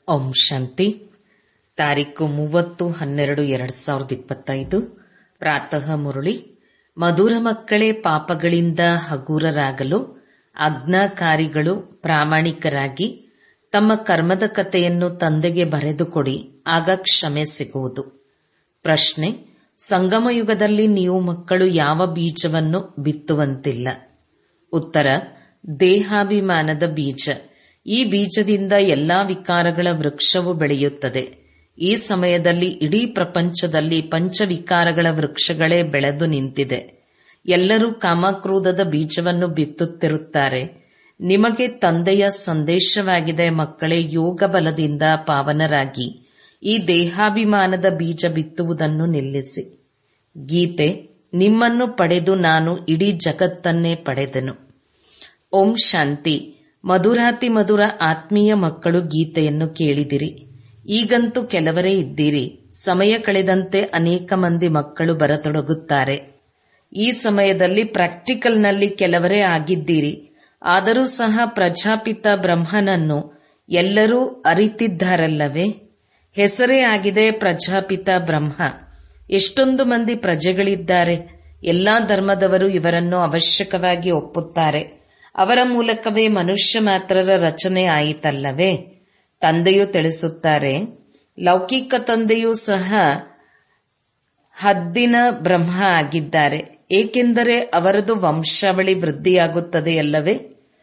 ಓಂ ಶಾಂತಿ ತಾರೀಕು ಮೂವತ್ತು ಹನ್ನೆರಡು ಎರಡ್ ಸಾವಿರದ ಇಪ್ಪತ್ತೈದು ಪ್ರಾತಃ ಮುರಳಿ ಮಧುರ ಮಕ್ಕಳೇ ಪಾಪಗಳಿಂದ ಹಗೂರರಾಗಲು ಆಜ್ಞಾಕಾರಿಗಳು ಪ್ರಾಮಾಣಿಕರಾಗಿ ತಮ್ಮ ಕರ್ಮದ ಕಥೆಯನ್ನು ತಂದೆಗೆ ಬರೆದುಕೊಡಿ ಆಗ ಕ್ಷಮೆ ಸಿಗುವುದು ಪ್ರಶ್ನೆ ಸಂಗಮ ಯುಗದಲ್ಲಿ ನೀವು ಮಕ್ಕಳು ಯಾವ ಬೀಜವನ್ನು ಬಿತ್ತುವಂತಿಲ್ಲ ಉತ್ತರ ದೇಹಾಭಿಮಾನದ ಬೀಜ ಈ ಬೀಜದಿಂದ ಎಲ್ಲಾ ವಿಕಾರಗಳ ವೃಕ್ಷವು ಬೆಳೆಯುತ್ತದೆ ಈ ಸಮಯದಲ್ಲಿ ಇಡೀ ಪ್ರಪಂಚದಲ್ಲಿ ಪಂಚವಿಕಾರಗಳ ವೃಕ್ಷಗಳೇ ಬೆಳೆದು ನಿಂತಿದೆ ಎಲ್ಲರೂ ಕಾಮಕ್ರೋಧದ ಬೀಜವನ್ನು ಬಿತ್ತುತ್ತಿರುತ್ತಾರೆ ನಿಮಗೆ ತಂದೆಯ ಸಂದೇಶವಾಗಿದೆ ಮಕ್ಕಳೇ ಯೋಗ ಬಲದಿಂದ ಪಾವನರಾಗಿ ಈ ದೇಹಾಭಿಮಾನದ ಬೀಜ ಬಿತ್ತುವುದನ್ನು ನಿಲ್ಲಿಸಿ ಗೀತೆ ನಿಮ್ಮನ್ನು ಪಡೆದು ನಾನು ಇಡೀ ಜಗತ್ತನ್ನೇ ಪಡೆದೆನು ಓಂ ಶಾಂತಿ ಮಧುರಾತಿ ಮಧುರ ಆತ್ಮೀಯ ಮಕ್ಕಳು ಗೀತೆಯನ್ನು ಕೇಳಿದಿರಿ ಈಗಂತೂ ಕೆಲವರೇ ಇದ್ದೀರಿ ಸಮಯ ಕಳೆದಂತೆ ಅನೇಕ ಮಂದಿ ಮಕ್ಕಳು ಬರತೊಡಗುತ್ತಾರೆ ಈ ಸಮಯದಲ್ಲಿ ಪ್ರಾಕ್ಟಿಕಲ್ನಲ್ಲಿ ಕೆಲವರೇ ಆಗಿದ್ದೀರಿ ಆದರೂ ಸಹ ಪ್ರಜಾಪಿತ ಬ್ರಹ್ಮನನ್ನು ಎಲ್ಲರೂ ಅರಿತಿದ್ದಾರಲ್ಲವೇ ಹೆಸರೇ ಆಗಿದೆ ಪ್ರಜಾಪಿತ ಬ್ರಹ್ಮ ಎಷ್ಟೊಂದು ಮಂದಿ ಪ್ರಜೆಗಳಿದ್ದಾರೆ ಎಲ್ಲಾ ಧರ್ಮದವರು ಇವರನ್ನು ಅವಶ್ಯಕವಾಗಿ ಒಪ್ಪುತ್ತಾರೆ ಅವರ ಮೂಲಕವೇ ಮನುಷ್ಯ ಮಾತ್ರರ ರಚನೆ ಆಯಿತಲ್ಲವೇ ತಂದೆಯು ತಿಳಿಸುತ್ತಾರೆ ಲೌಕಿಕ ತಂದೆಯೂ ಸಹ ಹದ್ದಿನ ಬ್ರಹ್ಮ ಆಗಿದ್ದಾರೆ ಏಕೆಂದರೆ ಅವರದು ವಂಶಾವಳಿ ವೃದ್ಧಿಯಾಗುತ್ತದೆಯಲ್ಲವೇ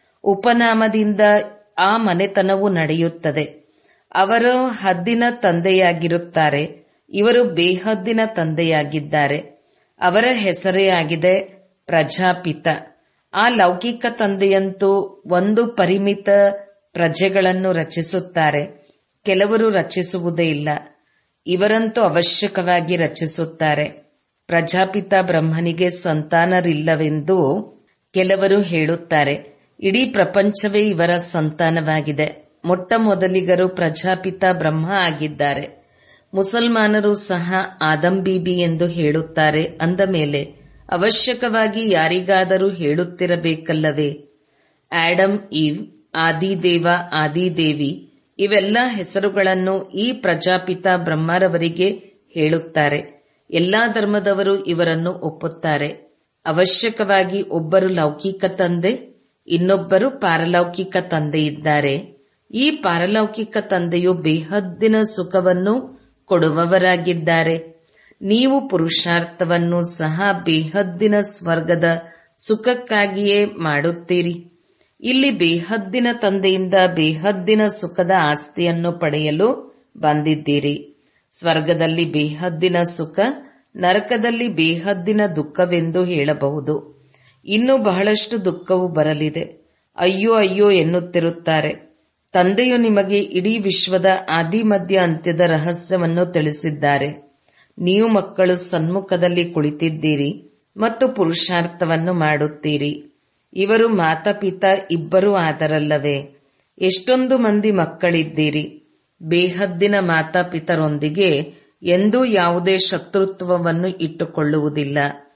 ಉಪನಾಮದಿಂದ ಆ ಮನೆತನವು ನಡೆಯುತ್ತದೆ ಅವರು ಹದ್ದಿನ ತಂದೆಯಾಗಿರುತ್ತಾರೆ ಇವರು ಬೇಹದ್ದಿನ ತಂದೆಯಾಗಿದ್ದಾರೆ ಅವರ ಹೆಸರೇ ಆಗಿದೆ ಪ್ರಜಾಪಿತ ಆ ಲೌಕಿಕ ತಂದೆಯಂತೂ ಒಂದು ಪರಿಮಿತ ಪ್ರಜೆಗಳನ್ನು ರಚಿಸುತ್ತಾರೆ ಕೆಲವರು ರಚಿಸುವುದೇ ಇಲ್ಲ ಇವರಂತೂ ಅವಶ್ಯಕವಾಗಿ ರಚಿಸುತ್ತಾರೆ ಪ್ರಜಾಪಿತ ಬ್ರಹ್ಮನಿಗೆ ಸಂತಾನರಿಲ್ಲವೆಂದು ಕೆಲವರು ಹೇಳುತ್ತಾರೆ ಇಡೀ ಪ್ರಪಂಚವೇ ಇವರ ಸಂತಾನವಾಗಿದೆ ಮೊಟ್ಟ ಮೊದಲಿಗರು ಪ್ರಜಾಪಿತ ಬ್ರಹ್ಮ ಆಗಿದ್ದಾರೆ ಮುಸಲ್ಮಾನರು ಸಹ ಆದಂ ಬೀಬಿ ಎಂದು ಹೇಳುತ್ತಾರೆ ಅಂದ ಮೇಲೆ ಅವಶ್ಯಕವಾಗಿ ಯಾರಿಗಾದರೂ ಹೇಳುತ್ತಿರಬೇಕಲ್ಲವೇ ಆಡಮ್ ಈವ್ ಆದಿದೇವ ಆದಿದೇವಿ ಇವೆಲ್ಲ ಹೆಸರುಗಳನ್ನು ಈ ಪ್ರಜಾಪಿತ ಬ್ರಹ್ಮರವರಿಗೆ ಹೇಳುತ್ತಾರೆ ಎಲ್ಲಾ ಧರ್ಮದವರು ಇವರನ್ನು ಒಪ್ಪುತ್ತಾರೆ ಅವಶ್ಯಕವಾಗಿ ಒಬ್ಬರು ಲೌಕಿಕ ತಂದೆ ಇನ್ನೊಬ್ಬರು ಪಾರಲೌಕಿಕ ತಂದೆ ಇದ್ದಾರೆ ಈ ಪಾರಲೌಕಿಕ ತಂದೆಯು ಬೇಹದ್ದಿನ ಸುಖವನ್ನು ಕೊಡುವವರಾಗಿದ್ದಾರೆ ನೀವು ಪುರುಷಾರ್ಥವನ್ನು ಸಹ ಬೇಹದ್ದಿನ ಸ್ವರ್ಗದ ಸುಖಕ್ಕಾಗಿಯೇ ಮಾಡುತ್ತೀರಿ ಇಲ್ಲಿ ಬೇಹದ್ದಿನ ತಂದೆಯಿಂದ ಬೇಹದ್ದಿನ ಸುಖದ ಆಸ್ತಿಯನ್ನು ಪಡೆಯಲು ಬಂದಿದ್ದೀರಿ ಸ್ವರ್ಗದಲ್ಲಿ ಬೇಹದ್ದಿನ ಸುಖ ನರಕದಲ್ಲಿ ಬೇಹದ್ದಿನ ದುಃಖವೆಂದು ಹೇಳಬಹುದು ಇನ್ನು ಬಹಳಷ್ಟು ದುಃಖವು ಬರಲಿದೆ ಅಯ್ಯೋ ಅಯ್ಯೋ ಎನ್ನುತ್ತಿರುತ್ತಾರೆ ತಂದೆಯು ನಿಮಗೆ ಇಡೀ ವಿಶ್ವದ ಆದಿ ಮಧ್ಯ ಅಂತ್ಯದ ರಹಸ್ಯವನ್ನು ತಿಳಿಸಿದ್ದಾರೆ ನೀವು ಮಕ್ಕಳು ಸನ್ಮುಖದಲ್ಲಿ ಕುಳಿತಿದ್ದೀರಿ ಮತ್ತು ಪುರುಷಾರ್ಥವನ್ನು ಮಾಡುತ್ತೀರಿ ಇವರು ಮಾತಾಪಿತ ಇಬ್ಬರೂ ಆದರಲ್ಲವೇ ಎಷ್ಟೊಂದು ಮಂದಿ ಮಕ್ಕಳಿದ್ದೀರಿ ಬೇಹದ್ದಿನ ಮಾತಾಪಿತರೊಂದಿಗೆ ಎಂದೂ ಯಾವುದೇ ಶತ್ರುತ್ವವನ್ನು ಇಟ್ಟುಕೊಳ್ಳುವುದಿಲ್ಲ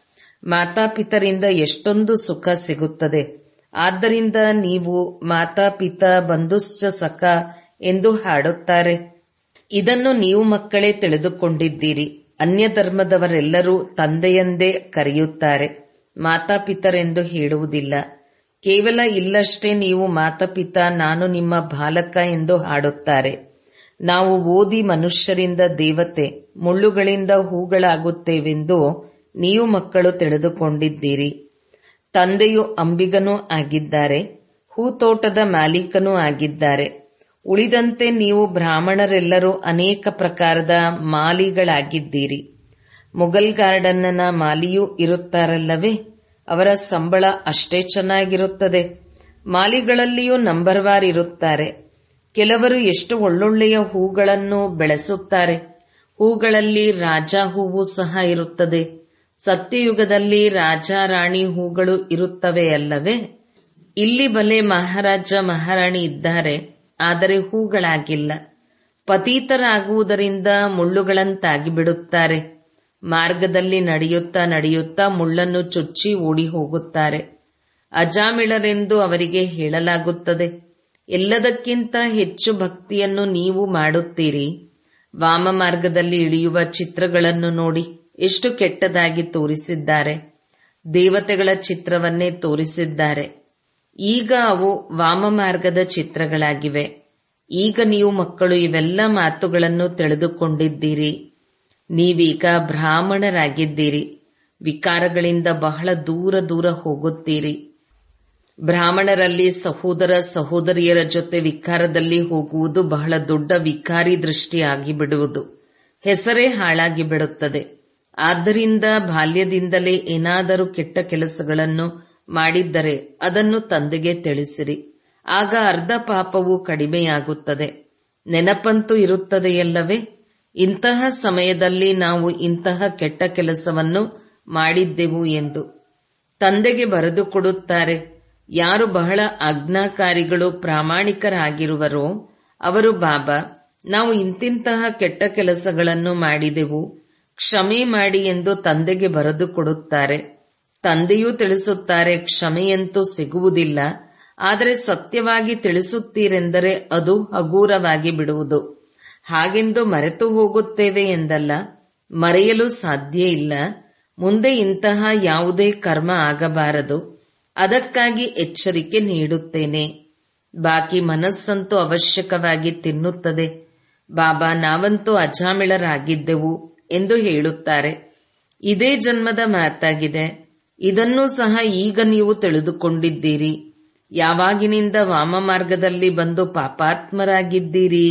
ಮಾತಾಪಿತರಿಂದ ಎಷ್ಟೊಂದು ಸುಖ ಸಿಗುತ್ತದೆ ಆದ್ದರಿಂದ ನೀವು ಮಾತಾಪಿತ ಬಂಧುಶ್ಚ ಸಖ ಎಂದು ಹಾಡುತ್ತಾರೆ ಇದನ್ನು ನೀವು ಮಕ್ಕಳೇ ತಿಳಿದುಕೊಂಡಿದ್ದೀರಿ ಅನ್ಯ ಧರ್ಮದವರೆಲ್ಲರೂ ತಂದೆಯೆಂದೇ ಕರೆಯುತ್ತಾರೆ ಮಾತಾಪಿತರೆಂದು ಹೇಳುವುದಿಲ್ಲ ಕೇವಲ ಇಲ್ಲಷ್ಟೇ ನೀವು ಮಾತಾಪಿತ ನಾನು ನಿಮ್ಮ ಬಾಲಕ ಎಂದು ಹಾಡುತ್ತಾರೆ ನಾವು ಓದಿ ಮನುಷ್ಯರಿಂದ ದೇವತೆ ಮುಳ್ಳುಗಳಿಂದ ಹೂಗಳಾಗುತ್ತೇವೆಂದು ನೀವು ಮಕ್ಕಳು ತಿಳಿದುಕೊಂಡಿದ್ದೀರಿ ತಂದೆಯು ಅಂಬಿಗನೂ ಆಗಿದ್ದಾರೆ ಹೂತೋಟದ ಮಾಲೀಕನೂ ಆಗಿದ್ದಾರೆ ಉಳಿದಂತೆ ನೀವು ಬ್ರಾಹ್ಮಣರೆಲ್ಲರೂ ಅನೇಕ ಪ್ರಕಾರದ ಮಾಲಿಗಳಾಗಿದ್ದೀರಿ ಮುಘಲ್ ಗಾರ್ಡನ್ನ ಮಾಲಿಯೂ ಇರುತ್ತಾರಲ್ಲವೇ ಅವರ ಸಂಬಳ ಅಷ್ಟೇ ಚೆನ್ನಾಗಿರುತ್ತದೆ ಮಾಲಿಗಳಲ್ಲಿಯೂ ನಂಬರ್ ವಾರ್ ಇರುತ್ತಾರೆ ಕೆಲವರು ಎಷ್ಟು ಒಳ್ಳೊಳ್ಳೆಯ ಹೂಗಳನ್ನು ಬೆಳೆಸುತ್ತಾರೆ ಹೂಗಳಲ್ಲಿ ರಾಜ ಹೂವು ಸಹ ಇರುತ್ತದೆ ಸತ್ಯಯುಗದಲ್ಲಿ ರಾಜ ರಾಣಿ ಹೂಗಳು ಇರುತ್ತವೆ ಅಲ್ಲವೇ ಇಲ್ಲಿ ಬಲೆ ಮಹಾರಾಜ ಮಹಾರಾಣಿ ಇದ್ದಾರೆ ಆದರೆ ಹೂಗಳಾಗಿಲ್ಲ ಪತೀತರಾಗುವುದರಿಂದ ಮುಳ್ಳುಗಳಂತಾಗಿ ಬಿಡುತ್ತಾರೆ ಮಾರ್ಗದಲ್ಲಿ ನಡೆಯುತ್ತಾ ನಡೆಯುತ್ತಾ ಮುಳ್ಳನ್ನು ಚುಚ್ಚಿ ಓಡಿ ಹೋಗುತ್ತಾರೆ ಅಜಾಮಿಳರೆಂದು ಅವರಿಗೆ ಹೇಳಲಾಗುತ್ತದೆ ಎಲ್ಲದಕ್ಕಿಂತ ಹೆಚ್ಚು ಭಕ್ತಿಯನ್ನು ನೀವು ಮಾಡುತ್ತೀರಿ ವಾಮ ಮಾರ್ಗದಲ್ಲಿ ಇಳಿಯುವ ಚಿತ್ರಗಳನ್ನು ನೋಡಿ ಎಷ್ಟು ಕೆಟ್ಟದಾಗಿ ತೋರಿಸಿದ್ದಾರೆ ದೇವತೆಗಳ ಚಿತ್ರವನ್ನೇ ತೋರಿಸಿದ್ದಾರೆ ಈಗ ಅವು ವಾಮ ಮಾರ್ಗದ ಚಿತ್ರಗಳಾಗಿವೆ ಈಗ ನೀವು ಮಕ್ಕಳು ಇವೆಲ್ಲ ಮಾತುಗಳನ್ನು ತಿಳಿದುಕೊಂಡಿದ್ದೀರಿ ನೀವೀಗ ಬ್ರಾಹ್ಮಣರಾಗಿದ್ದೀರಿ ವಿಕಾರಗಳಿಂದ ಬಹಳ ದೂರ ದೂರ ಹೋಗುತ್ತೀರಿ ಬ್ರಾಹ್ಮಣರಲ್ಲಿ ಸಹೋದರ ಸಹೋದರಿಯರ ಜೊತೆ ವಿಕಾರದಲ್ಲಿ ಹೋಗುವುದು ಬಹಳ ದೊಡ್ಡ ವಿಕಾರಿ ದೃಷ್ಟಿ ಆಗಿಬಿಡುವುದು ಹೆಸರೇ ಹಾಳಾಗಿ ಬಿಡುತ್ತದೆ ಆದ್ದರಿಂದ ಬಾಲ್ಯದಿಂದಲೇ ಏನಾದರೂ ಕೆಟ್ಟ ಕೆಲಸಗಳನ್ನು ಮಾಡಿದ್ದರೆ ಅದನ್ನು ತಂದೆಗೆ ತಿಳಿಸಿರಿ ಆಗ ಅರ್ಧ ಪಾಪವು ಕಡಿಮೆಯಾಗುತ್ತದೆ ನೆನಪಂತೂ ಇರುತ್ತದೆಯಲ್ಲವೇ ಇಂತಹ ಸಮಯದಲ್ಲಿ ನಾವು ಇಂತಹ ಕೆಟ್ಟ ಕೆಲಸವನ್ನು ಮಾಡಿದ್ದೆವು ಎಂದು ತಂದೆಗೆ ಬರೆದು ಕೊಡುತ್ತಾರೆ ಯಾರು ಬಹಳ ಆಜ್ಞಾಕಾರಿಗಳು ಪ್ರಾಮಾಣಿಕರಾಗಿರುವರೋ ಅವರು ಬಾಬಾ ನಾವು ಇಂತಿಂತಹ ಕೆಟ್ಟ ಕೆಲಸಗಳನ್ನು ಮಾಡಿದೆವು ಕ್ಷಮೆ ಮಾಡಿ ಎಂದು ತಂದೆಗೆ ಬರೆದು ಕೊಡುತ್ತಾರೆ ತಂದೆಯೂ ತಿಳಿಸುತ್ತಾರೆ ಕ್ಷಮೆಯಂತೂ ಸಿಗುವುದಿಲ್ಲ ಆದರೆ ಸತ್ಯವಾಗಿ ತಿಳಿಸುತ್ತೀರೆಂದರೆ ಅದು ಹಗೂರವಾಗಿ ಬಿಡುವುದು ಹಾಗೆಂದು ಮರೆತು ಹೋಗುತ್ತೇವೆ ಎಂದಲ್ಲ ಮರೆಯಲು ಸಾಧ್ಯ ಇಲ್ಲ ಮುಂದೆ ಇಂತಹ ಯಾವುದೇ ಕರ್ಮ ಆಗಬಾರದು ಅದಕ್ಕಾಗಿ ಎಚ್ಚರಿಕೆ ನೀಡುತ್ತೇನೆ ಬಾಕಿ ಮನಸ್ಸಂತೂ ಅವಶ್ಯಕವಾಗಿ ತಿನ್ನುತ್ತದೆ ಬಾಬಾ ನಾವಂತೂ ಅಜಾಮಿಳರಾಗಿದ್ದೆವು ಎಂದು ಹೇಳುತ್ತಾರೆ ಇದೇ ಜನ್ಮದ ಮಾತಾಗಿದೆ ಇದನ್ನೂ ಸಹ ಈಗ ನೀವು ತಿಳಿದುಕೊಂಡಿದ್ದೀರಿ ಯಾವಾಗಿನಿಂದ ವಾಮ ಮಾರ್ಗದಲ್ಲಿ ಬಂದು ಪಾಪಾತ್ಮರಾಗಿದ್ದೀರಿ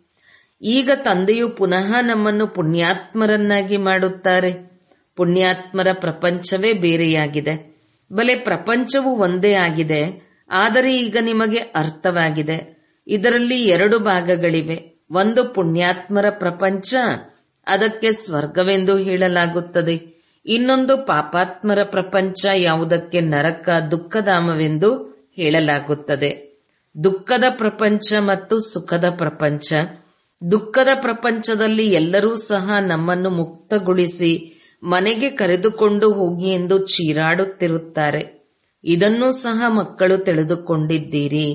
ಈಗ ತಂದೆಯು ಪುನಃ ನಮ್ಮನ್ನು ಪುಣ್ಯಾತ್ಮರನ್ನಾಗಿ ಮಾಡುತ್ತಾರೆ ಪುಣ್ಯಾತ್ಮರ ಪ್ರಪಂಚವೇ ಬೇರೆಯಾಗಿದೆ ಬಲೆ ಪ್ರಪಂಚವು ಒಂದೇ ಆಗಿದೆ ಆದರೆ ಈಗ ನಿಮಗೆ ಅರ್ಥವಾಗಿದೆ ಇದರಲ್ಲಿ ಎರಡು ಭಾಗಗಳಿವೆ ಒಂದು ಪುಣ್ಯಾತ್ಮರ ಪ್ರಪಂಚ ಅದಕ್ಕೆ ಸ್ವರ್ಗವೆಂದು ಹೇಳಲಾಗುತ್ತದೆ ಇನ್ನೊಂದು ಪಾಪಾತ್ಮರ ಪ್ರಪಂಚ ಯಾವುದಕ್ಕೆ ನರಕ ದುಃಖಧಾಮವೆಂದು ಹೇಳಲಾಗುತ್ತದೆ ದುಃಖದ ಪ್ರಪಂಚ ಮತ್ತು ಸುಖದ ಪ್ರಪಂಚ ದುಃಖದ ಪ್ರಪಂಚದಲ್ಲಿ ಎಲ್ಲರೂ ಸಹ ನಮ್ಮನ್ನು ಮುಕ್ತಗೊಳಿಸಿ ಮನೆಗೆ ಕರೆದುಕೊಂಡು ಹೋಗಿ ಎಂದು ಚೀರಾಡುತ್ತಿರುತ್ತಾರೆ ಇದನ್ನೂ ಸಹ ಮಕ್ಕಳು ತಿಳಿದುಕೊಂಡಿದ್ದೀರಿ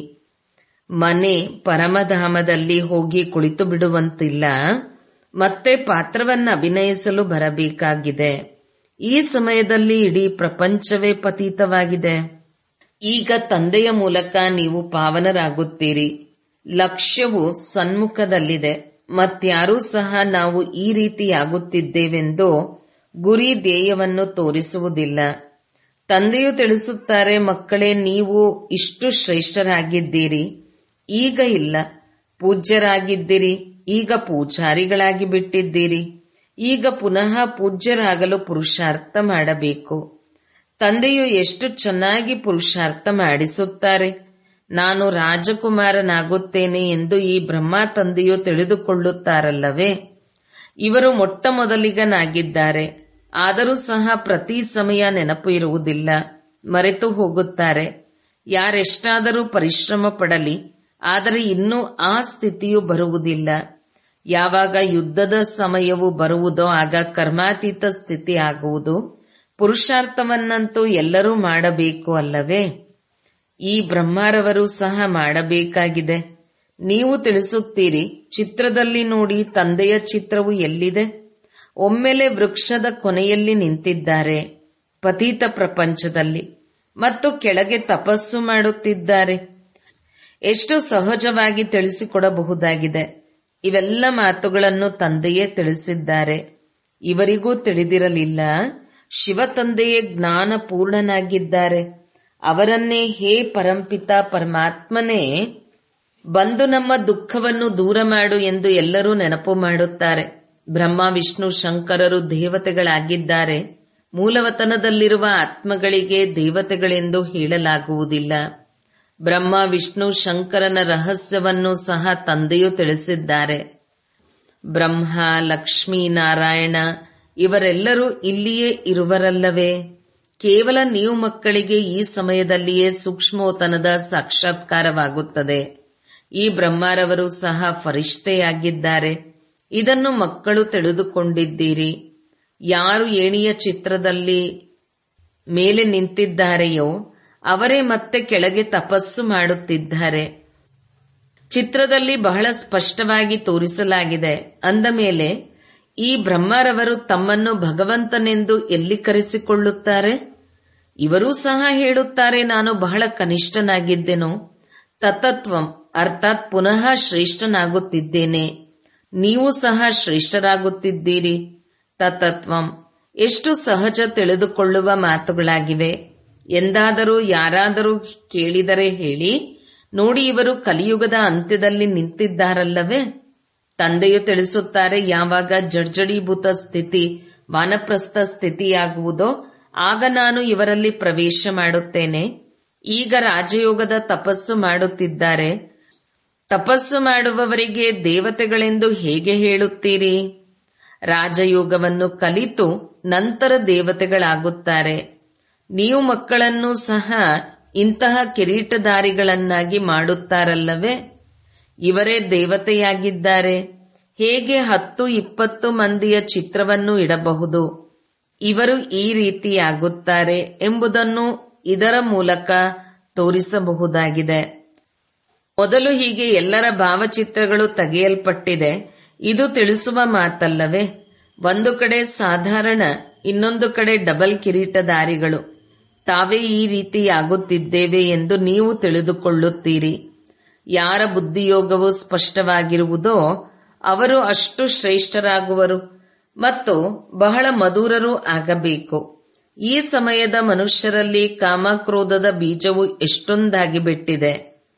ಮನೆ ಪರಮಧಾಮದಲ್ಲಿ ಹೋಗಿ ಕುಳಿತು ಬಿಡುವಂತಿಲ್ಲ ಮತ್ತೆ ಪಾತ್ರವನ್ನು ಅಭಿನಯಿಸಲು ಬರಬೇಕಾಗಿದೆ ಈ ಸಮಯದಲ್ಲಿ ಇಡೀ ಪ್ರಪಂಚವೇ ಪತೀತವಾಗಿದೆ ಈಗ ತಂದೆಯ ಮೂಲಕ ನೀವು ಪಾವನರಾಗುತ್ತೀರಿ ಲಕ್ಷ್ಯವು ಸನ್ಮುಖದಲ್ಲಿದೆ ಮತ್ಯಾರೂ ಸಹ ನಾವು ಈ ರೀತಿಯಾಗುತ್ತಿದ್ದೇವೆಂದು ಗುರಿ ಧ್ಯೇಯವನ್ನು ತೋರಿಸುವುದಿಲ್ಲ ತಂದೆಯು ತಿಳಿಸುತ್ತಾರೆ ಮಕ್ಕಳೇ ನೀವು ಇಷ್ಟು ಶ್ರೇಷ್ಠರಾಗಿದ್ದೀರಿ ಈಗ ಇಲ್ಲ ಪೂಜ್ಯರಾಗಿದ್ದೀರಿ ಈಗ ಪೂಜಾರಿಗಳಾಗಿ ಬಿಟ್ಟಿದ್ದೀರಿ ಈಗ ಪುನಃ ಪೂಜ್ಯರಾಗಲು ಪುರುಷಾರ್ಥ ಮಾಡಬೇಕು ತಂದೆಯು ಎಷ್ಟು ಚೆನ್ನಾಗಿ ಪುರುಷಾರ್ಥ ಮಾಡಿಸುತ್ತಾರೆ ನಾನು ರಾಜಕುಮಾರನಾಗುತ್ತೇನೆ ಎಂದು ಈ ಬ್ರಹ್ಮ ತಂದೆಯು ತಿಳಿದುಕೊಳ್ಳುತ್ತಾರಲ್ಲವೇ ಇವರು ಮೊಟ್ಟ ಮೊದಲಿಗನಾಗಿದ್ದಾರೆ ಆದರೂ ಸಹ ಪ್ರತಿ ಸಮಯ ನೆನಪು ಇರುವುದಿಲ್ಲ ಮರೆತು ಹೋಗುತ್ತಾರೆ ಯಾರೆಷ್ಟಾದರೂ ಪರಿಶ್ರಮ ಪಡಲಿ ಆದರೆ ಇನ್ನೂ ಆ ಸ್ಥಿತಿಯು ಬರುವುದಿಲ್ಲ ಯಾವಾಗ ಯುದ್ಧದ ಸಮಯವು ಬರುವುದೋ ಆಗ ಕರ್ಮಾತೀತ ಸ್ಥಿತಿ ಆಗುವುದು ಪುರುಷಾರ್ಥವನ್ನಂತೂ ಎಲ್ಲರೂ ಮಾಡಬೇಕು ಅಲ್ಲವೇ ಈ ಬ್ರಹ್ಮಾರವರು ಸಹ ಮಾಡಬೇಕಾಗಿದೆ ನೀವು ತಿಳಿಸುತ್ತೀರಿ ಚಿತ್ರದಲ್ಲಿ ನೋಡಿ ತಂದೆಯ ಚಿತ್ರವು ಎಲ್ಲಿದೆ ಒಮ್ಮೆಲೆ ವೃಕ್ಷದ ಕೊನೆಯಲ್ಲಿ ನಿಂತಿದ್ದಾರೆ ಪತೀತ ಪ್ರಪಂಚದಲ್ಲಿ ಮತ್ತು ಕೆಳಗೆ ತಪಸ್ಸು ಮಾಡುತ್ತಿದ್ದಾರೆ ಎಷ್ಟು ಸಹಜವಾಗಿ ತಿಳಿಸಿಕೊಡಬಹುದಾಗಿದೆ ಇವೆಲ್ಲ ಮಾತುಗಳನ್ನು ತಂದೆಯೇ ತಿಳಿಸಿದ್ದಾರೆ ಇವರಿಗೂ ತಿಳಿದಿರಲಿಲ್ಲ ಶಿವ ತಂದೆಯೇ ಜ್ಞಾನ ಪೂರ್ಣನಾಗಿದ್ದಾರೆ ಅವರನ್ನೇ ಹೇ ಪರಂಪಿತ ಪರಮಾತ್ಮನೇ ಬಂದು ನಮ್ಮ ದುಃಖವನ್ನು ದೂರ ಮಾಡು ಎಂದು ಎಲ್ಲರೂ ನೆನಪು ಮಾಡುತ್ತಾರೆ ಬ್ರಹ್ಮ ವಿಷ್ಣು ಶಂಕರರು ದೇವತೆಗಳಾಗಿದ್ದಾರೆ ಮೂಲವತನದಲ್ಲಿರುವ ಆತ್ಮಗಳಿಗೆ ದೇವತೆಗಳೆಂದು ಹೇಳಲಾಗುವುದಿಲ್ಲ ಬ್ರಹ್ಮ ವಿಷ್ಣು ಶಂಕರನ ರಹಸ್ಯವನ್ನು ಸಹ ತಂದೆಯು ತಿಳಿಸಿದ್ದಾರೆ ಬ್ರಹ್ಮ ಲಕ್ಷ್ಮೀ ನಾರಾಯಣ ಇವರೆಲ್ಲರೂ ಇಲ್ಲಿಯೇ ಇರುವರಲ್ಲವೇ ಕೇವಲ ನೀವು ಮಕ್ಕಳಿಗೆ ಈ ಸಮಯದಲ್ಲಿಯೇ ಸೂಕ್ಷ್ಮೋತನದ ಸಾಕ್ಷಾತ್ಕಾರವಾಗುತ್ತದೆ ಈ ಬ್ರಹ್ಮರವರು ಸಹ ಫರಿಷ್ಠೆಯಾಗಿದ್ದಾರೆ ಇದನ್ನು ಮಕ್ಕಳು ತಿಳಿದುಕೊಂಡಿದ್ದೀರಿ ಯಾರು ಏಣಿಯ ಚಿತ್ರದಲ್ಲಿ ಮೇಲೆ ನಿಂತಿದ್ದಾರೆಯೋ ಅವರೇ ಮತ್ತೆ ಕೆಳಗೆ ತಪಸ್ಸು ಮಾಡುತ್ತಿದ್ದಾರೆ ಚಿತ್ರದಲ್ಲಿ ಬಹಳ ಸ್ಪಷ್ಟವಾಗಿ ತೋರಿಸಲಾಗಿದೆ ಅಂದ ಮೇಲೆ ಈ ಬ್ರಹ್ಮರವರು ತಮ್ಮನ್ನು ಭಗವಂತನೆಂದು ಎಲ್ಲಿ ಕರೆಸಿಕೊಳ್ಳುತ್ತಾರೆ ಇವರೂ ಸಹ ಹೇಳುತ್ತಾರೆ ನಾನು ಬಹಳ ಕನಿಷ್ಠನಾಗಿದ್ದೆನು ತತತ್ವಂ ಅರ್ಥಾತ್ ಪುನಃ ಶ್ರೇಷ್ಠನಾಗುತ್ತಿದ್ದೇನೆ ನೀವು ಸಹ ಶ್ರೇಷ್ಠರಾಗುತ್ತಿದ್ದೀರಿ ತತತ್ವಂ ಎಷ್ಟು ಸಹಜ ತಿಳಿದುಕೊಳ್ಳುವ ಮಾತುಗಳಾಗಿವೆ ಎಂದಾದರೂ ಯಾರಾದರೂ ಕೇಳಿದರೆ ಹೇಳಿ ನೋಡಿ ಇವರು ಕಲಿಯುಗದ ಅಂತ್ಯದಲ್ಲಿ ನಿಂತಿದ್ದಾರಲ್ಲವೇ ತಂದೆಯು ತಿಳಿಸುತ್ತಾರೆ ಯಾವಾಗ ಜಡ್ಜಡೀಭೂತ ಸ್ಥಿತಿ ವಾನಪ್ರಸ್ಥ ಸ್ಥಿತಿಯಾಗುವುದೋ ಆಗ ನಾನು ಇವರಲ್ಲಿ ಪ್ರವೇಶ ಮಾಡುತ್ತೇನೆ ಈಗ ರಾಜಯೋಗದ ತಪಸ್ಸು ಮಾಡುತ್ತಿದ್ದಾರೆ ತಪಸ್ಸು ಮಾಡುವವರಿಗೆ ದೇವತೆಗಳೆಂದು ಹೇಗೆ ಹೇಳುತ್ತೀರಿ ರಾಜಯೋಗವನ್ನು ಕಲಿತು ನಂತರ ದೇವತೆಗಳಾಗುತ್ತಾರೆ ನೀವು ಮಕ್ಕಳನ್ನು ಸಹ ಇಂತಹ ಕಿರೀಟಧಾರಿಗಳನ್ನಾಗಿ ಮಾಡುತ್ತಾರಲ್ಲವೇ ಇವರೇ ದೇವತೆಯಾಗಿದ್ದಾರೆ ಹೇಗೆ ಹತ್ತು ಇಪ್ಪತ್ತು ಮಂದಿಯ ಚಿತ್ರವನ್ನು ಇಡಬಹುದು ಇವರು ಈ ರೀತಿಯಾಗುತ್ತಾರೆ ಎಂಬುದನ್ನು ಇದರ ಮೂಲಕ ತೋರಿಸಬಹುದಾಗಿದೆ ಮೊದಲು ಹೀಗೆ ಎಲ್ಲರ ಭಾವಚಿತ್ರಗಳು ತೆಗೆಯಲ್ಪಟ್ಟಿದೆ ಇದು ತಿಳಿಸುವ ಮಾತಲ್ಲವೇ ಒಂದು ಕಡೆ ಸಾಧಾರಣ ಇನ್ನೊಂದು ಕಡೆ ಡಬಲ್ ಕಿರೀಟಧಾರಿಗಳು ತಾವೇ ಈ ರೀತಿಯಾಗುತ್ತಿದ್ದೇವೆ ಎಂದು ನೀವು ತಿಳಿದುಕೊಳ್ಳುತ್ತೀರಿ ಯಾರ ಬುದ್ಧಿಯೋಗವು ಸ್ಪಷ್ಟವಾಗಿರುವುದೋ ಅವರು ಅಷ್ಟು ಶ್ರೇಷ್ಠರಾಗುವರು ಮತ್ತು ಬಹಳ ಮಧುರರೂ ಆಗಬೇಕು ಈ ಸಮಯದ ಮನುಷ್ಯರಲ್ಲಿ ಕಾಮಕ್ರೋಧದ ಬೀಜವು ಎಷ್ಟೊಂದಾಗಿ ಬಿಟ್ಟಿದೆ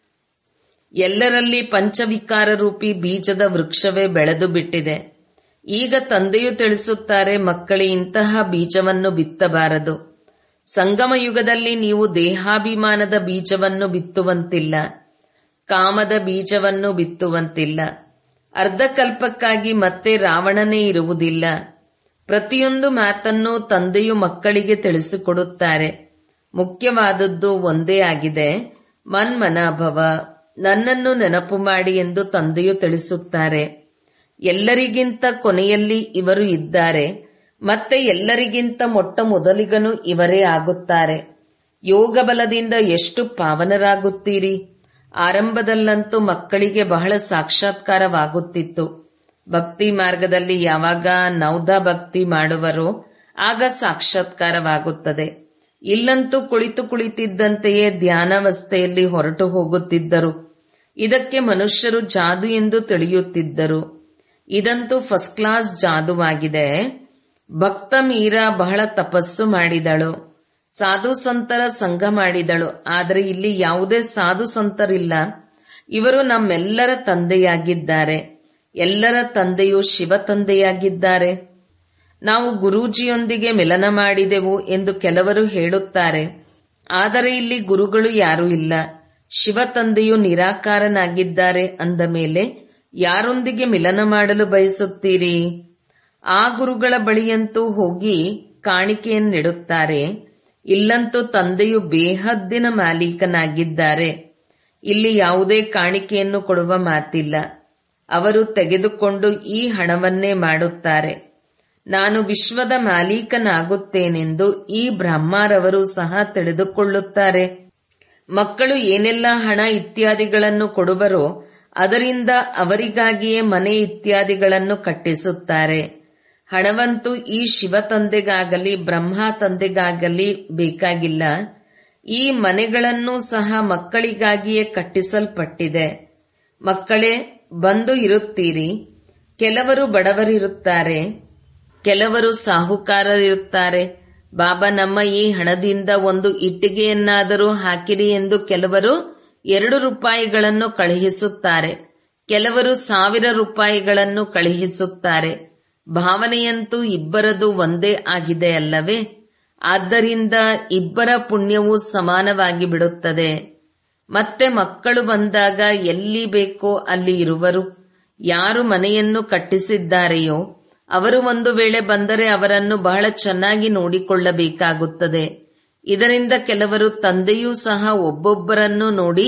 ಎಲ್ಲರಲ್ಲಿ ಪಂಚವಿಕಾರ ರೂಪಿ ಬೀಜದ ವೃಕ್ಷವೇ ಬೆಳೆದು ಬಿಟ್ಟಿದೆ ಈಗ ತಂದೆಯು ತಿಳಿಸುತ್ತಾರೆ ಮಕ್ಕಳೇ ಇಂತಹ ಬೀಜವನ್ನು ಬಿತ್ತಬಾರದು ಸಂಗಮ ಯುಗದಲ್ಲಿ ನೀವು ದೇಹಾಭಿಮಾನದ ಬೀಜವನ್ನು ಬಿತ್ತುವಂತಿಲ್ಲ ಕಾಮದ ಬೀಜವನ್ನು ಬಿತ್ತುವಂತಿಲ್ಲ ಅರ್ಧಕಲ್ಪಕ್ಕಾಗಿ ಮತ್ತೆ ರಾವಣನೇ ಇರುವುದಿಲ್ಲ ಪ್ರತಿಯೊಂದು ಮಾತನ್ನು ತಂದೆಯು ಮಕ್ಕಳಿಗೆ ತಿಳಿಸಿಕೊಡುತ್ತಾರೆ ಮುಖ್ಯವಾದದ್ದು ಒಂದೇ ಆಗಿದೆ ಮನ್ಮನಾಭವ ನನ್ನನ್ನು ನೆನಪು ಮಾಡಿ ಎಂದು ತಂದೆಯು ತಿಳಿಸುತ್ತಾರೆ ಎಲ್ಲರಿಗಿಂತ ಕೊನೆಯಲ್ಲಿ ಇವರು ಇದ್ದಾರೆ ಮತ್ತೆ ಎಲ್ಲರಿಗಿಂತ ಮೊಟ್ಟ ಮೊದಲಿಗನು ಇವರೇ ಆಗುತ್ತಾರೆ ಯೋಗ ಬಲದಿಂದ ಎಷ್ಟು ಪಾವನರಾಗುತ್ತೀರಿ ಆರಂಭದಲ್ಲಂತೂ ಮಕ್ಕಳಿಗೆ ಬಹಳ ಸಾಕ್ಷಾತ್ಕಾರವಾಗುತ್ತಿತ್ತು ಭಕ್ತಿ ಮಾರ್ಗದಲ್ಲಿ ಯಾವಾಗ ನೌದಾ ಭಕ್ತಿ ಮಾಡುವರೋ ಆಗ ಸಾಕ್ಷಾತ್ಕಾರವಾಗುತ್ತದೆ ಇಲ್ಲಂತೂ ಕುಳಿತು ಕುಳಿತಿದ್ದಂತೆಯೇ ಧ್ಯಾನಾವಸ್ಥೆಯಲ್ಲಿ ಹೊರಟು ಹೋಗುತ್ತಿದ್ದರು ಇದಕ್ಕೆ ಮನುಷ್ಯರು ಜಾದು ಎಂದು ತಿಳಿಯುತ್ತಿದ್ದರು ಇದಂತೂ ಫಸ್ಟ್ ಕ್ಲಾಸ್ ಜಾದುವಾಗಿದೆ ಭಕ್ತ ಮೀರಾ ಬಹಳ ತಪಸ್ಸು ಮಾಡಿದಳು ಸಾಧು ಸಂತರ ಸಂಘ ಮಾಡಿದಳು ಆದರೆ ಇಲ್ಲಿ ಯಾವುದೇ ಸಾಧು ಸಂತರಿಲ್ಲ ಇವರು ನಮ್ಮೆಲ್ಲರ ತಂದೆಯಾಗಿದ್ದಾರೆ ಎಲ್ಲರ ತಂದೆಯು ಶಿವ ತಂದೆಯಾಗಿದ್ದಾರೆ ನಾವು ಗುರೂಜಿಯೊಂದಿಗೆ ಮಿಲನ ಮಾಡಿದೆವು ಎಂದು ಕೆಲವರು ಹೇಳುತ್ತಾರೆ ಆದರೆ ಇಲ್ಲಿ ಗುರುಗಳು ಯಾರೂ ಇಲ್ಲ ಶಿವ ತಂದೆಯು ನಿರಾಕಾರನಾಗಿದ್ದಾರೆ ಅಂದ ಮೇಲೆ ಯಾರೊಂದಿಗೆ ಮಿಲನ ಮಾಡಲು ಬಯಸುತ್ತೀರಿ ಆ ಗುರುಗಳ ಬಳಿಯಂತೂ ಹೋಗಿ ಕಾಣಿಕೆಯನ್ನಿಡುತ್ತಾರೆ ಇಲ್ಲಂತೂ ತಂದೆಯು ಬೇಹದ್ದಿನ ಮಾಲೀಕನಾಗಿದ್ದಾರೆ ಇಲ್ಲಿ ಯಾವುದೇ ಕಾಣಿಕೆಯನ್ನು ಕೊಡುವ ಮಾತಿಲ್ಲ ಅವರು ತೆಗೆದುಕೊಂಡು ಈ ಹಣವನ್ನೇ ಮಾಡುತ್ತಾರೆ ನಾನು ವಿಶ್ವದ ಮಾಲೀಕನಾಗುತ್ತೇನೆಂದು ಈ ಬ್ರಹ್ಮರವರು ಸಹ ತಿಳಿದುಕೊಳ್ಳುತ್ತಾರೆ ಮಕ್ಕಳು ಏನೆಲ್ಲ ಹಣ ಇತ್ಯಾದಿಗಳನ್ನು ಕೊಡುವರೋ ಅದರಿಂದ ಅವರಿಗಾಗಿಯೇ ಮನೆ ಇತ್ಯಾದಿಗಳನ್ನು ಕಟ್ಟಿಸುತ್ತಾರೆ ಹಣವಂತೂ ಈ ಶಿವ ತಂದೆಗಾಗಲಿ ಬ್ರಹ್ಮ ತಂದೆಗಾಗಲಿ ಬೇಕಾಗಿಲ್ಲ ಈ ಮನೆಗಳನ್ನು ಸಹ ಮಕ್ಕಳಿಗಾಗಿಯೇ ಕಟ್ಟಿಸಲ್ಪಟ್ಟಿದೆ ಮಕ್ಕಳೇ ಬಂದು ಇರುತ್ತೀರಿ ಕೆಲವರು ಬಡವರಿರುತ್ತಾರೆ ಕೆಲವರು ಸಾಹುಕಾರರಿರುತ್ತಾರೆ ಬಾಬಾ ನಮ್ಮ ಈ ಹಣದಿಂದ ಒಂದು ಇಟ್ಟಿಗೆಯನ್ನಾದರೂ ಹಾಕಿರಿ ಎಂದು ಕೆಲವರು ಎರಡು ರೂಪಾಯಿಗಳನ್ನು ಕಳುಹಿಸುತ್ತಾರೆ ಕೆಲವರು ಸಾವಿರ ರೂಪಾಯಿಗಳನ್ನು ಕಳುಹಿಸುತ್ತಾರೆ ಭಾವನೆಯಂತೂ ಇಬ್ಬರದು ಒಂದೇ ಆಗಿದೆ ಅಲ್ಲವೇ ಆದ್ದರಿಂದ ಇಬ್ಬರ ಪುಣ್ಯವು ಸಮಾನವಾಗಿ ಬಿಡುತ್ತದೆ ಮತ್ತೆ ಮಕ್ಕಳು ಬಂದಾಗ ಎಲ್ಲಿ ಬೇಕೋ ಅಲ್ಲಿ ಇರುವರು ಯಾರು ಮನೆಯನ್ನು ಕಟ್ಟಿಸಿದ್ದಾರೆಯೋ ಅವರು ಒಂದು ವೇಳೆ ಬಂದರೆ ಅವರನ್ನು ಬಹಳ ಚೆನ್ನಾಗಿ ನೋಡಿಕೊಳ್ಳಬೇಕಾಗುತ್ತದೆ ಇದರಿಂದ ಕೆಲವರು ತಂದೆಯೂ ಸಹ ಒಬ್ಬೊಬ್ಬರನ್ನು ನೋಡಿ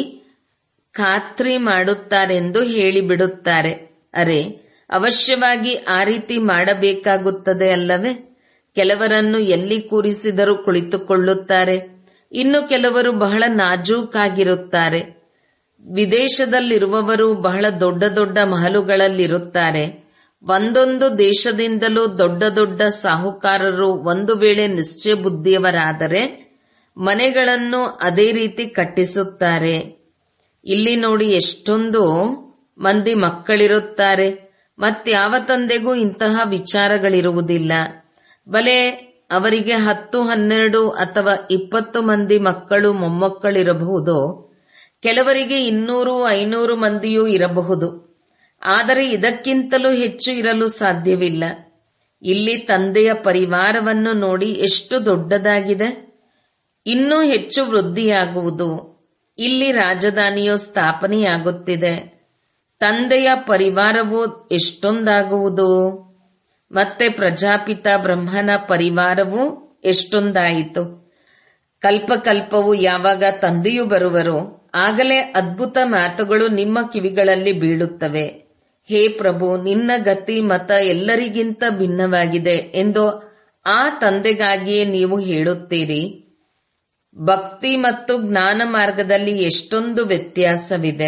ಖಾತ್ರಿ ಮಾಡುತ್ತಾರೆಂದು ಹೇಳಿಬಿಡುತ್ತಾರೆ ಅರೆ ಅವಶ್ಯವಾಗಿ ಆ ರೀತಿ ಮಾಡಬೇಕಾಗುತ್ತದೆ ಅಲ್ಲವೇ ಕೆಲವರನ್ನು ಎಲ್ಲಿ ಕೂರಿಸಿದರೂ ಕುಳಿತುಕೊಳ್ಳುತ್ತಾರೆ ಇನ್ನು ಕೆಲವರು ಬಹಳ ನಾಜೂಕಾಗಿರುತ್ತಾರೆ ವಿದೇಶದಲ್ಲಿರುವವರು ಬಹಳ ದೊಡ್ಡ ದೊಡ್ಡ ಮಹಲುಗಳಲ್ಲಿರುತ್ತಾರೆ ಒಂದೊಂದು ದೇಶದಿಂದಲೂ ದೊಡ್ಡ ದೊಡ್ಡ ಸಾಹುಕಾರರು ಒಂದು ವೇಳೆ ನಿಶ್ಚಯ ಬುದ್ಧಿಯವರಾದರೆ ಮನೆಗಳನ್ನು ಅದೇ ರೀತಿ ಕಟ್ಟಿಸುತ್ತಾರೆ ಇಲ್ಲಿ ನೋಡಿ ಎಷ್ಟೊಂದು ಮಂದಿ ಮಕ್ಕಳಿರುತ್ತಾರೆ ಮತ್ಯಾವ ತಂದೆಗೂ ಇಂತಹ ವಿಚಾರಗಳಿರುವುದಿಲ್ಲ ಬಲೆ ಅವರಿಗೆ ಹತ್ತು ಹನ್ನೆರಡು ಅಥವಾ ಇಪ್ಪತ್ತು ಮಂದಿ ಮಕ್ಕಳು ಮೊಮ್ಮಕ್ಕಳಿರಬಹುದು ಕೆಲವರಿಗೆ ಇನ್ನೂರು ಐನೂರು ಮಂದಿಯೂ ಇರಬಹುದು ಆದರೆ ಇದಕ್ಕಿಂತಲೂ ಹೆಚ್ಚು ಇರಲು ಸಾಧ್ಯವಿಲ್ಲ ಇಲ್ಲಿ ತಂದೆಯ ಪರಿವಾರವನ್ನು ನೋಡಿ ಎಷ್ಟು ದೊಡ್ಡದಾಗಿದೆ ಇನ್ನೂ ಹೆಚ್ಚು ವೃದ್ಧಿಯಾಗುವುದು ಇಲ್ಲಿ ರಾಜಧಾನಿಯು ಸ್ಥಾಪನೆಯಾಗುತ್ತಿದೆ ತಂದೆಯ ಪರಿವಾರವು ಎಷ್ಟೊಂದಾಗುವುದು ಮತ್ತೆ ಪ್ರಜಾಪಿತ ಬ್ರಹ್ಮನ ಪರಿವಾರವು ಎಷ್ಟೊಂದಾಯಿತು ಕಲ್ಪಕಲ್ಪವು ಯಾವಾಗ ತಂದೆಯು ಬರುವರೋ ಆಗಲೇ ಅದ್ಭುತ ಮಾತುಗಳು ನಿಮ್ಮ ಕಿವಿಗಳಲ್ಲಿ ಬೀಳುತ್ತವೆ ಹೇ ಪ್ರಭು ನಿನ್ನ ಗತಿ ಮತ ಎಲ್ಲರಿಗಿಂತ ಭಿನ್ನವಾಗಿದೆ ಎಂದು ಆ ತಂದೆಗಾಗಿಯೇ ನೀವು ಹೇಳುತ್ತೀರಿ ಭಕ್ತಿ ಮತ್ತು ಜ್ಞಾನ ಮಾರ್ಗದಲ್ಲಿ ಎಷ್ಟೊಂದು ವ್ಯತ್ಯಾಸವಿದೆ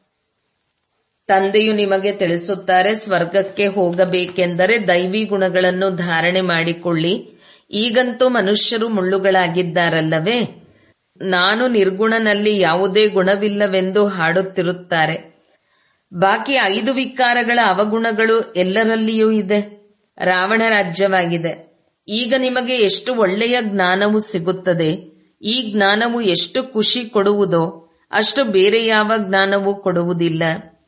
ತಂದೆಯು ನಿಮಗೆ ತಿಳಿಸುತ್ತಾರೆ ಸ್ವರ್ಗಕ್ಕೆ ಹೋಗಬೇಕೆಂದರೆ ದೈವಿ ಗುಣಗಳನ್ನು ಧಾರಣೆ ಮಾಡಿಕೊಳ್ಳಿ ಈಗಂತೂ ಮನುಷ್ಯರು ಮುಳ್ಳುಗಳಾಗಿದ್ದಾರಲ್ಲವೇ ನಾನು ನಿರ್ಗುಣನಲ್ಲಿ ಯಾವುದೇ ಗುಣವಿಲ್ಲವೆಂದು ಹಾಡುತ್ತಿರುತ್ತಾರೆ ಬಾಕಿ ಐದು ವಿಕಾರಗಳ ಅವಗುಣಗಳು ಎಲ್ಲರಲ್ಲಿಯೂ ಇದೆ ರಾವಣ ರಾಜ್ಯವಾಗಿದೆ ಈಗ ನಿಮಗೆ ಎಷ್ಟು ಒಳ್ಳೆಯ ಜ್ಞಾನವು ಸಿಗುತ್ತದೆ ಈ ಜ್ಞಾನವು ಎಷ್ಟು ಖುಷಿ ಕೊಡುವುದೋ ಅಷ್ಟು ಬೇರೆ ಯಾವ ಜ್ಞಾನವೂ ಕೊಡುವುದಿಲ್ಲ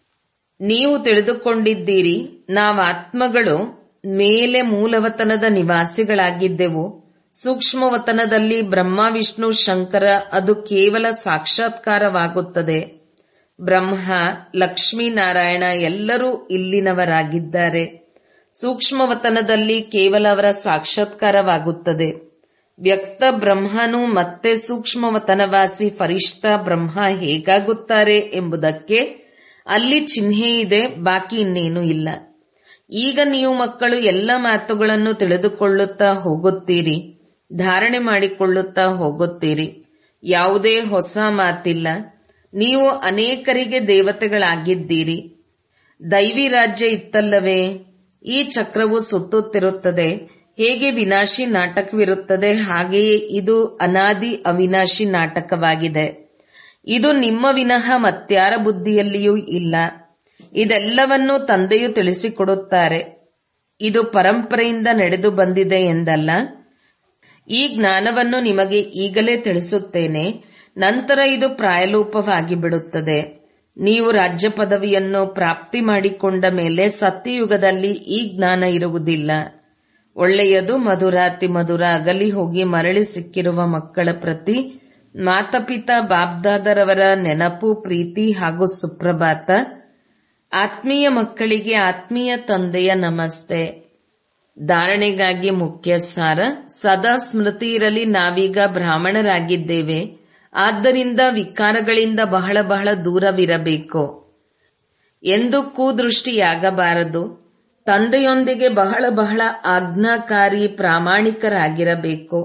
ನೀವು ತಿಳಿದುಕೊಂಡಿದ್ದೀರಿ ನಾವಾತ್ಮಗಳು ಮೇಲೆ ಮೂಲವತನದ ನಿವಾಸಿಗಳಾಗಿದ್ದೆವು ಸೂಕ್ಷ್ಮವತನದಲ್ಲಿ ಬ್ರಹ್ಮ ವಿಷ್ಣು ಶಂಕರ ಅದು ಕೇವಲ ಸಾಕ್ಷಾತ್ಕಾರವಾಗುತ್ತದೆ ಬ್ರಹ್ಮ ಲಕ್ಷ್ಮೀನಾರಾಯಣ ಎಲ್ಲರೂ ಇಲ್ಲಿನವರಾಗಿದ್ದಾರೆ ಸೂಕ್ಷ್ಮವತನದಲ್ಲಿ ಕೇವಲ ಅವರ ಸಾಕ್ಷಾತ್ಕಾರವಾಗುತ್ತದೆ ವ್ಯಕ್ತ ಬ್ರಹ್ಮನು ಮತ್ತೆ ಸೂಕ್ಷ್ಮವತನವಾಸಿ ಫರಿಷ್ಠ ಬ್ರಹ್ಮ ಹೇಗಾಗುತ್ತಾರೆ ಎಂಬುದಕ್ಕೆ ಅಲ್ಲಿ ಚಿಹ್ನೆ ಇದೆ ಬಾಕಿ ಇನ್ನೇನು ಇಲ್ಲ ಈಗ ನೀವು ಮಕ್ಕಳು ಎಲ್ಲ ಮಾತುಗಳನ್ನು ತಿಳಿದುಕೊಳ್ಳುತ್ತಾ ಹೋಗುತ್ತೀರಿ ಧಾರಣೆ ಮಾಡಿಕೊಳ್ಳುತ್ತಾ ಹೋಗುತ್ತೀರಿ ಯಾವುದೇ ಹೊಸ ಮಾತಿಲ್ಲ ನೀವು ಅನೇಕರಿಗೆ ದೇವತೆಗಳಾಗಿದ್ದೀರಿ ದೈವಿ ರಾಜ್ಯ ಇತ್ತಲ್ಲವೇ ಈ ಚಕ್ರವು ಸುತ್ತುತ್ತಿರುತ್ತದೆ ಹೇಗೆ ವಿನಾಶಿ ನಾಟಕವಿರುತ್ತದೆ ಹಾಗೆಯೇ ಇದು ಅನಾದಿ ಅವಿನಾಶಿ ನಾಟಕವಾಗಿದೆ ಇದು ನಿಮ್ಮ ವಿನಃ ಮತ್ಯಾರ ಬುದ್ಧಿಯಲ್ಲಿಯೂ ಇಲ್ಲ ಇದೆಲ್ಲವನ್ನೂ ತಂದೆಯು ತಿಳಿಸಿಕೊಡುತ್ತಾರೆ ಇದು ಪರಂಪರೆಯಿಂದ ನಡೆದು ಬಂದಿದೆ ಎಂದಲ್ಲ ಈ ಜ್ಞಾನವನ್ನು ನಿಮಗೆ ಈಗಲೇ ತಿಳಿಸುತ್ತೇನೆ ನಂತರ ಇದು ಪ್ರಾಯಲೋಪವಾಗಿ ಬಿಡುತ್ತದೆ ನೀವು ರಾಜ್ಯ ಪದವಿಯನ್ನು ಪ್ರಾಪ್ತಿ ಮಾಡಿಕೊಂಡ ಮೇಲೆ ಸತ್ಯಯುಗದಲ್ಲಿ ಈ ಜ್ಞಾನ ಇರುವುದಿಲ್ಲ ಒಳ್ಳೆಯದು ಮಧುರಾತಿ ಮಧುರ ಅಗಲಿ ಹೋಗಿ ಮರಳಿ ಸಿಕ್ಕಿರುವ ಮಕ್ಕಳ ಪ್ರತಿ ಮಾತಪಿತ ಬಾಬ್ದಾದರವರ ನೆನಪು ಪ್ರೀತಿ ಹಾಗೂ ಸುಪ್ರಭಾತ ಆತ್ಮೀಯ ಮಕ್ಕಳಿಗೆ ಆತ್ಮೀಯ ತಂದೆಯ ನಮಸ್ತೆ ಧಾರಣೆಗಾಗಿ ಮುಖ್ಯ ಸಾರ ಸದಾ ಸ್ಮೃತಿ ಇರಲಿ ನಾವೀಗ ಬ್ರಾಹ್ಮಣರಾಗಿದ್ದೇವೆ ಆದ್ದರಿಂದ ವಿಕಾರಗಳಿಂದ ಬಹಳ ಬಹಳ ದೂರವಿರಬೇಕು ಎಂದು ಕೂದೃಷ್ಟಿಯಾಗಬಾರದು ತಂದೆಯೊಂದಿಗೆ ಬಹಳ ಬಹಳ ಆಜ್ಞಾಕಾರಿ ಪ್ರಾಮಾಣಿಕರಾಗಿರಬೇಕು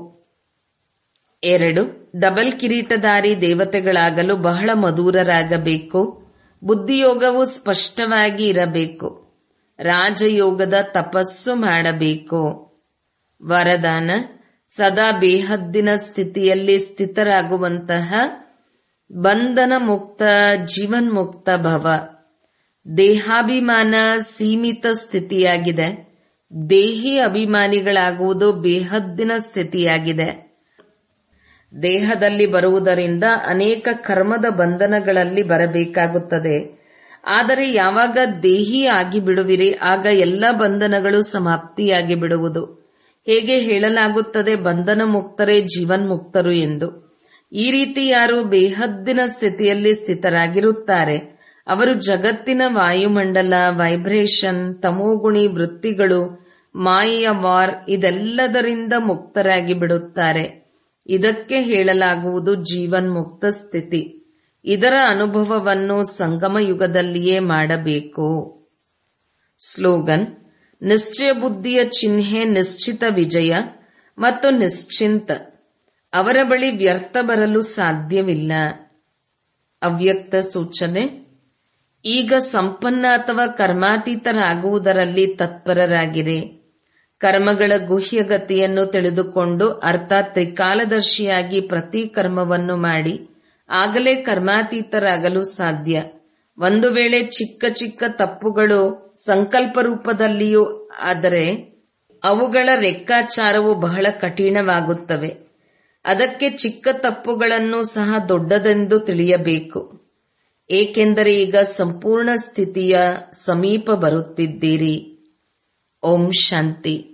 ಎರಡು ಡಬಲ್ ಕಿರೀಟಧಾರಿ ದೇವತೆಗಳಾಗಲು ಬಹಳ ಮಧುರರಾಗಬೇಕು ಬುದ್ಧಿಯೋಗವು ಸ್ಪಷ್ಟವಾಗಿ ಇರಬೇಕು ರಾಜಯೋಗದ ತಪಸ್ಸು ಮಾಡಬೇಕು ವರದಾನ ಸದಾ ಬೇಹದ್ದಿನ ಸ್ಥಿತಿಯಲ್ಲಿ ಸ್ಥಿತರಾಗುವಂತಹ ಬಂಧನ ಮುಕ್ತ ಜೀವನ್ಮುಕ್ತ ಭವ ದೇಹಾಭಿಮಾನ ಸೀಮಿತ ಸ್ಥಿತಿಯಾಗಿದೆ ದೇಹಿ ಅಭಿಮಾನಿಗಳಾಗುವುದು ಬೇಹದ್ದಿನ ಸ್ಥಿತಿಯಾಗಿದೆ ದೇಹದಲ್ಲಿ ಬರುವುದರಿಂದ ಅನೇಕ ಕರ್ಮದ ಬಂಧನಗಳಲ್ಲಿ ಬರಬೇಕಾಗುತ್ತದೆ ಆದರೆ ಯಾವಾಗ ದೇಹಿ ಆಗಿ ಬಿಡುವಿರಿ ಆಗ ಎಲ್ಲ ಬಂಧನಗಳು ಸಮಾಪ್ತಿಯಾಗಿ ಬಿಡುವುದು ಹೇಗೆ ಹೇಳಲಾಗುತ್ತದೆ ಬಂಧನ ಮುಕ್ತರೇ ಜೀವನ್ ಮುಕ್ತರು ಎಂದು ಈ ರೀತಿ ಯಾರು ಬೇಹದ್ದಿನ ಸ್ಥಿತಿಯಲ್ಲಿ ಸ್ಥಿತರಾಗಿರುತ್ತಾರೆ ಅವರು ಜಗತ್ತಿನ ವಾಯುಮಂಡಲ ವೈಬ್ರೇಷನ್ ತಮೋಗುಣಿ ವೃತ್ತಿಗಳು ಮಾಯೆಯ ವಾರ್ ಇದೆಲ್ಲದರಿಂದ ಮುಕ್ತರಾಗಿ ಬಿಡುತ್ತಾರೆ ಇದಕ್ಕೆ ಹೇಳಲಾಗುವುದು ಜೀವನ್ ಮುಕ್ತ ಸ್ಥಿತಿ ಇದರ ಅನುಭವವನ್ನು ಸಂಗಮ ಯುಗದಲ್ಲಿಯೇ ಮಾಡಬೇಕು ಸ್ಲೋಗನ್ ನಿಶ್ಚಯ ಬುದ್ಧಿಯ ಚಿಹ್ನೆ ನಿಶ್ಚಿತ ವಿಜಯ ಮತ್ತು ನಿಶ್ಚಿಂತ ಅವರ ಬಳಿ ವ್ಯರ್ಥ ಬರಲು ಸಾಧ್ಯವಿಲ್ಲ ಅವ್ಯಕ್ತ ಸೂಚನೆ ಈಗ ಸಂಪನ್ನ ಅಥವಾ ಕರ್ಮಾತೀತರಾಗುವುದರಲ್ಲಿ ತತ್ಪರರಾಗಿರಿ ಕರ್ಮಗಳ ಗುಹ್ಯಗತಿಯನ್ನು ತಿಳಿದುಕೊಂಡು ಅರ್ಥಾತ್ ತ್ರಿಕಾಲದರ್ಶಿಯಾಗಿ ಪ್ರತಿ ಕರ್ಮವನ್ನು ಮಾಡಿ ಆಗಲೇ ಕರ್ಮಾತೀತರಾಗಲು ಸಾಧ್ಯ ಒಂದು ವೇಳೆ ಚಿಕ್ಕ ಚಿಕ್ಕ ತಪ್ಪುಗಳು ಸಂಕಲ್ಪ ರೂಪದಲ್ಲಿಯೂ ಆದರೆ ಅವುಗಳ ಲೆಕ್ಕಾಚಾರವು ಬಹಳ ಕಠಿಣವಾಗುತ್ತವೆ ಅದಕ್ಕೆ ಚಿಕ್ಕ ತಪ್ಪುಗಳನ್ನು ಸಹ ದೊಡ್ಡದೆಂದು ತಿಳಿಯಬೇಕು ಏಕೆಂದರೆ ಈಗ ಸಂಪೂರ್ಣ ಸ್ಥಿತಿಯ ಸಮೀಪ ಬರುತ್ತಿದ್ದೀರಿ ಓಂ ಶಾಂತಿ